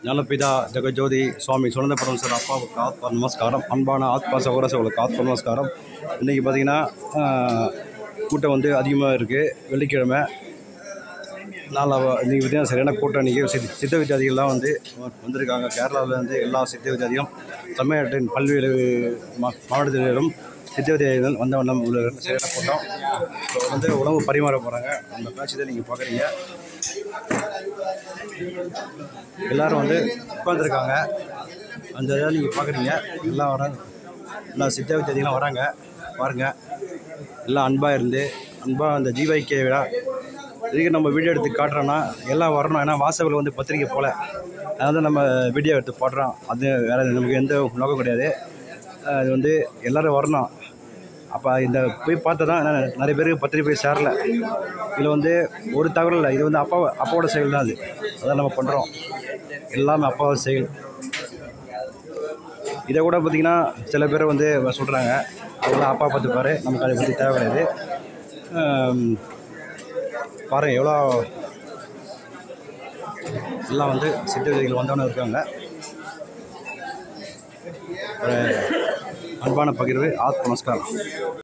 ஞானபிதா ஜெகஜோதி சுவாமி சுனந்த பரமேஸ்வரர் அப்பாவுக்கு ஆத்மா நமஸ்காரம் அன்பான ஆத்மா சகோதரர்களுக்கு ஆத்மா நமஸ்காரம் இன்றைக்கி பார்த்தீங்கன்னா ஆஹ், கூட்டம் வந்து அதிகமாக இருக்குது வெள்ளிக்கிழமை நாலாவ இன்றைக்கி பார்த்தீங்கன்னா சரியான கூட்டம் இன்றைக்கி சித்த சித்த வித்தியாதிகள்லாம் வந்து வ- வந்திருக்காங்க கேரளாவில் வந்து எல்லா சித்த வித்தியாதியும் தமிழ்நாட்டின் பல்வேறு மா மாவட்டத்திலும் சித்த வித்தியாதிகள் வந்த வண்ணம் உள்ள சரியான கூட்டம் இப்போ வந்து உணவு பரிமாற போகிறாங்க அந்த காட்சி தான் நீங்கள் பார்க்குறீங்க எல்லாரும் வந்து உட்காந்துருக்காங்க அந்த இதை நீங்கள் பார்க்குறீங்க எல்லாம் வராங்க எல்லா சித்த வித்தியாதிகளும் வராங்க பாருங்கள் எல்லாம் அன்பாக இருந்து அன்பாக அந்த ஜீவைக்கே விழா இதுக்கு நம்ம வீடியோ எடுத்து காட்டுறோன்னா எல்லாம் வரணும் ஏன்னா வாசகர்கள் வந்து பத்திரிக்கை போல அதனால நம்ம வீடியோ எடுத்து போடுறோம் அது வேறு நமக்கு எந்த நோக்கம் கிடையாது அஹ் இது வந்து எல்லோரும் வரணும் அப்போ இந்த போய் பார்த்தா தான் ஏன்னா நிறைய பேருக்கு பத்திரிக்கை போய் சேரல இதில் வந்து ஒரு தகவல் இல்லை இது வந்து அப்பா அப்பாவோட செயல் தான் அது அதான் நம்ம பண்ணுறோம் எல்லாமே அப்பாவோட செயல் இதை கூட பார்த்திங்கன்னா சில பேர் வந்து சொல்கிறாங்க அவங்களாம் அப்பா பார்த்துப்பாரு நமக்கு அதை பற்றி தேவை கிடையாது ஆம், பாருங்கள் எவ்வளோ எல்லாம் வந்து சித்த விதைகள் வந்தவனு இருக்காங்க ஒரு அன்பான பகிர்வு ஆத் நமஸ்காரம்